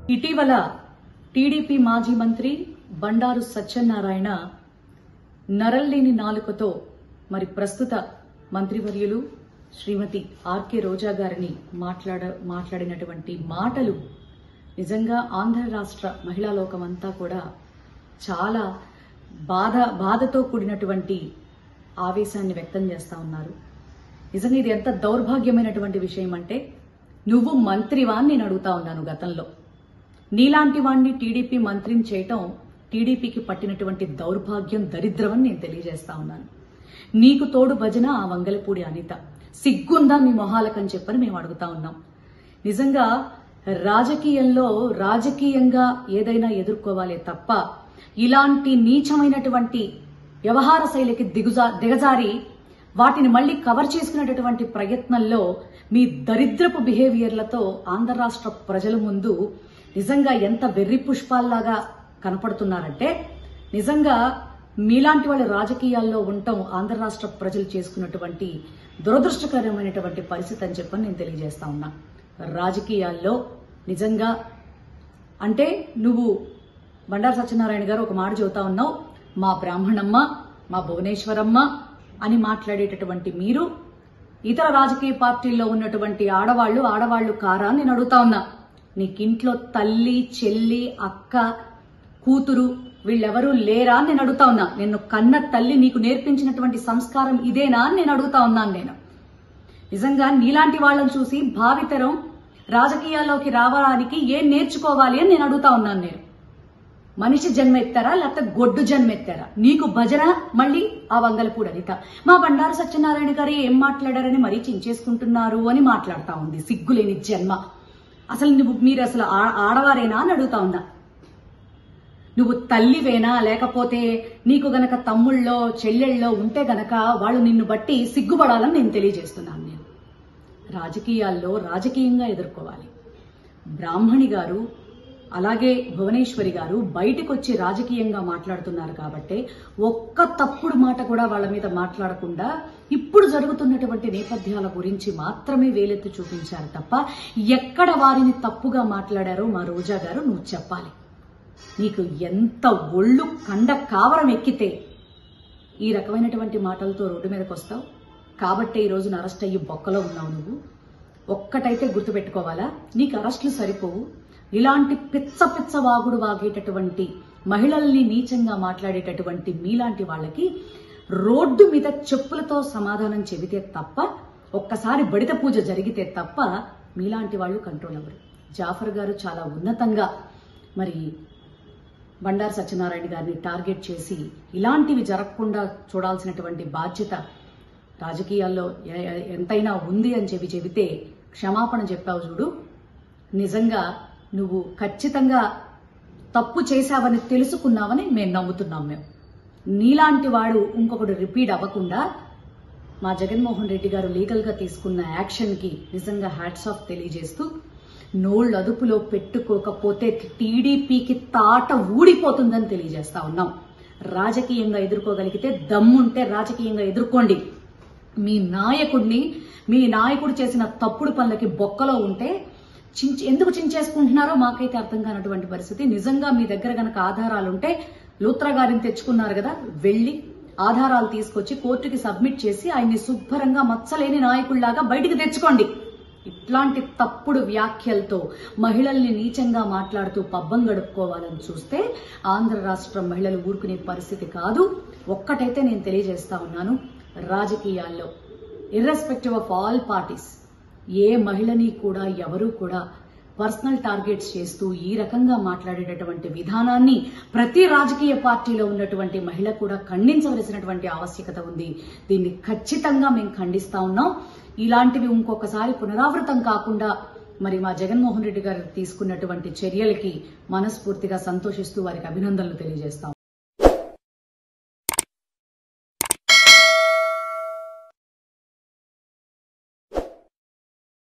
ఇటీవల టీడీపీ మాజీ మంత్రి బండారు సత్యనారాయణ నరల్లేని నాలుకతో మరి ప్రస్తుత మంత్రివర్యులు శ్రీమతి ఆర్కే రోజా గారిని మాట్లాడ మాట్లాడినటువంటి మాటలు నిజంగా ఆంధ్ర రాష్ట్ర మహిళా లోకమంతా కూడా చాలా బాధ బాధతో కూడినటువంటి ఆవేశాన్ని వ్యక్తం చేస్తా ఉన్నారు నిజంగా ఇది ఎంత దౌర్భాగ్యమైనటువంటి విషయం అంటే నువ్వు మంత్రివా అని నేను అడుగుతా ఉన్నాను గతంలో నీలాంటి వాణ్ణి టీడీపీ మంత్రిని చేయటం టీడీపీకి పట్టినటువంటి దౌర్భాగ్యం దరిద్రం అని నేను తెలియజేస్తా ఉన్నాను నీకు తోడు భజన ఆ వంగలపూడి అనిత సిగ్గుందా మీ మొహాలకని చెప్పని మేము అడుగుతా ఉన్నాం నిజంగా రాజకీయంలో రాజకీయంగా ఏదైనా ఎదుర్కోవాలే తప్ప ఇలాంటి నీచమైనటువంటి వ్యవహార శైలికి దిగుజా దిగజారి వాటిని మళ్ళీ కవర్ చేసుకునేటటువంటి ప్రయత్నంలో మీ దరిద్రపు బిహేవియర్లతో ఆంధ్ర రాష్ట్ర ప్రజల ముందు నిజంగా ఎంత వెర్రి పుష్పాల్లాగా కనపడుతున్నారంటే నిజంగా మీలాంటి వాళ్ళ రాజకీయాల్లో ఉండటం ఆంధ్ర రాష్ట్ర ప్రజలు చేసుకున్నటువంటి దురదృష్టకరమైనటువంటి పరిస్థితి అని చెప్పని నేను తెలియజేస్తా ఉన్నా రాజకీయాల్లో నిజంగా అంటే నువ్వు బండారు సత్యనారాయణ గారు ఒక మాట చెబుతా ఉన్నావు మా బ్రాహ్మణమ్మ మా భువనేశ్వరమ్మ అని మాట్లాడేటటువంటి మీరు ఇతర రాజకీయ పార్టీల్లో ఉన్నటువంటి ఆడవాళ్లు ఆడవాళ్లు కారా అని నేను అడుగుతా ఉన్నా నీకింట్లో తల్లి చెల్లి అక్క కూతురు వీళ్ళెవరూ లేరా అని నేను అడుగుతా ఉన్నా నిన్ను కన్న తల్లి నీకు నేర్పించినటువంటి సంస్కారం ఇదేనా అని నేను అడుగుతా ఉన్నాను నేను నిజంగా నీలాంటి వాళ్ళని చూసి భావితరం రాజకీయాల్లోకి రావడానికి ఏం నేర్చుకోవాలి అని నేను అడుగుతా ఉన్నాను నేను మనిషి జన్మెత్తారా లేకపోతే గొడ్డు జన్మెత్తారా నీకు భజన మళ్ళీ ఆ వంగలపూడి అనిత మా బండారు సత్యనారాయణ గారు ఏం మాట్లాడారని మరీ చించేసుకుంటున్నారు అని మాట్లాడుతా ఉంది సిగ్గులేని జన్మ అసలు నువ్వు మీరు అసలు ఆ- ఆడవారేనా అని అడుగుతా ఉన్నా నువ్వు తల్లివేనా లేకపోతే నీకు గనక తమ్ముళ్ళో చెల్లెళ్ళో ఉంటే గనక వాళ్ళు నిన్ను బట్టి సిగ్గుపడాలని నేను తెలియజేస్తున్నాను నేను రాజకీయాల్లో రాజకీయంగా ఎదుర్కోవాలి బ్రాహ్మణి గారు అలాగే భువనేశ్వరి గారు బయటకు వచ్చి రాజకీయంగా మాట్లాడుతున్నారు కాబట్టి ఒక్క తప్పుడు మాట కూడా వాళ్ళ మీద మాట్లాడకుండా ఇప్పుడు జరుగుతున్నటువంటి నేపథ్యాల గురించి మాత్రమే వేలెత్తి చూపించారు తప్ప ఎక్కడ వారిని తప్పుగా మాట్లాడారో మా రోజా గారు నువ్వు చెప్పాలి నీకు ఎంత ఒళ్ళు కండ కావరం ఎక్కితే ఈ రకమైనటువంటి మాటలతో రోడ్డు మీదకి వస్తావు కాబట్టే ఈ రోజున అరెస్ట్ అయ్యి బొక్కలో ఉన్నావు నువ్వు ఒక్కటైతే గుర్తుపెట్టుకోవాలా నీకు అరెస్టులు సరిపోవు ఇలాంటి పిచ్చ పిచ్చ వాగుడు వాగేటటువంటి మహిళల్ని నీచంగా మాట్లాడేటటువంటి మీలాంటి వాళ్ళకి రోడ్డు మీద చెప్పులతో సమాధానం చెబితే తప్ప ఒక్కసారి బడిత పూజ జరిగితే తప్ప మీలాంటి వాళ్ళు కంట్రోల్ అవ్వరు జాఫర్ గారు చాలా ఉన్నతంగా మరి బండారు సత్యనారాయణ గారిని టార్గెట్ చేసి ఇలాంటివి జరగకుండా చూడాల్సినటువంటి బాధ్యత రాజకీయాల్లో ఎ- ఎ- ఎంతైనా ఉంది అని చెప్పి చెబితే క్షమాపణ చెప్పావు చూడు నిజంగా నువ్వు ఖచ్చితంగా తప్పు చేశావని తెలుసుకున్నావని మేము నమ్ముతున్నాం మేము నీలాంటి వాడు ఇంకొకడు రిపీట్ అవ్వకుండా మా జగన్మోహన్ రెడ్డి గారు లీగల్ గా తీసుకున్న యాక్షన్ కి నిజంగా హ్యాట్స్ ఆఫ్ తెలియజేస్తూ నోళ్ళు అదుపులో పెట్టుకోకపోతే టీడీపీకి తాట ఊడిపోతుందని తెలియజేస్తా ఉన్నాం రాజకీయంగా ఎదుర్కోగలిగితే దమ్ముంటే రాజకీయంగా ఎదుర్కోండి మీ నాయకుడిని మీ నాయకుడు చేసిన తప్పుడు పనులకి బొక్కలో ఉంటే చించి ఎందుకు చించేసుకుంటున్నారో మాకైతే అర్థం కానటువంటి పరిస్థితి నిజంగా మీ దగ్గర గనక ఆధారాలుంటే లూత్రా గారిని తెచ్చుకున్నారు కదా వెళ్లి ఆధారాలు తీసుకొచ్చి కోర్టుకి సబ్మిట్ చేసి ఆయన్ని శుభ్రంగా మచ్చలేని నాయకుల్లాగా బయటికి తెచ్చుకోండి ఇట్లాంటి తప్పుడు వ్యాఖ్యలతో మహిళల్ని నీచంగా మాట్లాడుతూ పబ్బం గడుపుకోవాలని చూస్తే ఆంధ్ర రాష్ట్ర మహిళలు ఊరుకునే పరిస్థితి కాదు ఒక్కటైతే నేను తెలియజేస్తా ఉన్నాను రాజకీయాల్లో ఇర్రెస్పెక్టివ్ ఆఫ్ ఆల్ పార్టీస్ ఏ మహిళని కూడా ఎవరూ కూడా పర్సనల్ టార్గెట్స్ చేస్తూ ఈ రకంగా మాట్లాడేటటువంటి విధానాన్ని ప్రతి రాజకీయ పార్టీలో ఉన్నటువంటి మహిళ కూడా ఖండించవలసినటువంటి ఆవశ్యకత ఉంది దీన్ని ఖచ్చితంగా మేము ఖండిస్తా ఉన్నాం ఇలాంటివి ఇంకొకసారి పునరావృతం కాకుండా మరి మా జగన్మోహన్ రెడ్డి గారు తీసుకున్నటువంటి చర్యలకి మనస్ఫూర్తిగా సంతోషిస్తూ వారికి అభినందనలు తెలియజేస్తాం